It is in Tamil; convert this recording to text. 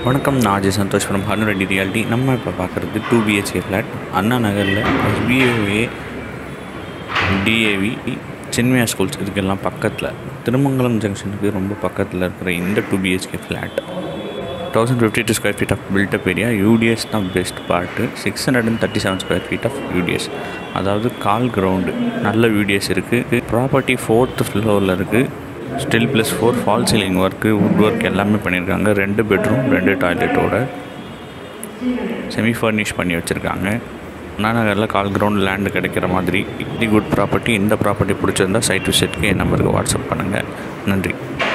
வணக்கம் நான் அஜய் சந்தோஷ் ஃப்ரம் ஹனு ரெட்டி ரியாலிட்டி நம்ம இப்போ பார்க்குறது டூ பிஹெச்கே ஃப்ளாட் அண்ணா நகரில் எஸ்பிஏஏ டிஏவி சின்மயா ஸ்கூல்ஸ் இதுக்கெல்லாம் பக்கத்தில் திருமங்கலம் ஜங்ஷனுக்கு ரொம்ப பக்கத்தில் இருக்கிற இந்த two BHK flat thousand fifty two square feet of buildup area UDS தான் best part six hundred and thirty seven square feet of UDS அதாவது கால் கிரவுண்டு நல்ல யூடிஎஸ் இருக்குது ப்ராப்பர்ட்டி ஃபோர்த்து ஃப்ளோரில் இருக்குது still plus four false ceiling work wood work எல்லாமே பண்ணியிருக்காங்க ரெண்டு பெட்ரூம் ரெண்டு டாய்லெட்டோட செமி ஃபர்னிஷ் பண்ணி வச்சுருக்காங்க அண்ணாநகரில் கால் கிரவுண்ட் லேண்டு கிடைக்கிற மாதிரி வெரி குட் ப்ராப்பர்ட்டி இந்த ப்ராப்பர்ட்டி பிடிச்சிருந்தா சைட் விசிட்க்கு என் நம்பருக்கு வாட்ஸ்அப் பண்ணுங்கள் நன்றி